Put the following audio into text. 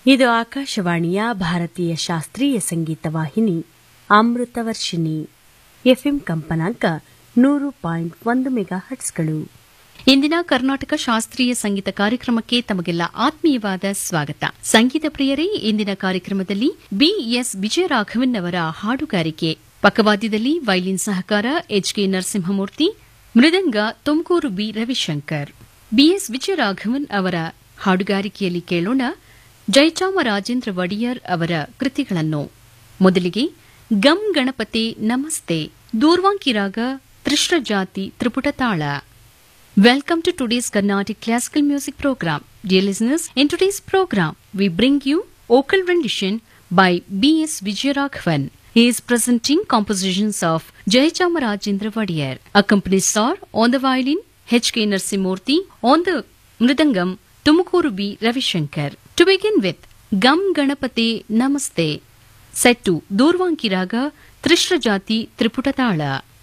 ಇದು ಆಕಾಶವಾಣಿಯ ಭಾರತೀಯ ಶಾಸ್ತ್ರೀಯ ಸಂಗೀತ ವಾಹಿನಿ ಅಮೃತವರ್ಷಿಣಿ ಎಫ್ಎಂ ಕಂಪನಾಂಕ ನೂರು ಪಾಯಿಂಟ್ ಒಂದು ಮೆಗಾ ಹಟ್ಸ್ಗಳು ಇಂದಿನ ಕರ್ನಾಟಕ ಶಾಸ್ತ್ರೀಯ ಸಂಗೀತ ಕಾರ್ಯಕ್ರಮಕ್ಕೆ ತಮಗೆಲ್ಲ ಆತ್ಮೀಯವಾದ ಸ್ವಾಗತ ಸಂಗೀತ ಪ್ರಿಯರೇ ಇಂದಿನ ಕಾರ್ಯಕ್ರಮದಲ್ಲಿ ಬಿಎಸ್ ವಿಜಯರಾಘವನ್ ಅವರ ಹಾಡುಗಾರಿಕೆ ಪಕ್ಕವಾದ್ಯದಲ್ಲಿ ವೈಲಿನ್ ಸಹಕಾರ ಎಚ್ಕೆ ನರಸಿಂಹಮೂರ್ತಿ ಮೃದಂಗ ತುಮಕೂರು ಬಿ ರವಿಶಂಕರ್ ಬಿಎಸ್ ವಿಜಯರಾಘವನ್ ಅವರ ಹಾಡುಗಾರಿಕೆಯಲ್ಲಿ ಕೇಳೋಣ ಜಯಚಾಮರಾಜೇಂದ್ರ ಒಡೆಯರ್ ಅವರ ಕೃತಿಗಳನ್ನು ಮೊದಲಿಗೆ ಗಂ ಗಣಪತಿ ನಮಸ್ತೆ ದೂರ್ವಾಂಕಿ ರಾಗ ತ್ರಿಶ್ರಜಾತಿ ತ್ರಿಪುಟತಾಳ Welcome to today's Carnatic Classical Music Program. Dear listeners, in today's program, we bring you vocal rendition by B.S. Vijayaraghavan. He is presenting compositions of Jayachamaragendra Vadiyar. Accompanies are on the violin H.K. Narsimurthy, on the mridangam Tumukuru B. Ravishankar. To begin with, Gam Ganapate Namaste, set to Durvanki Raga Trishrajati Triputatala.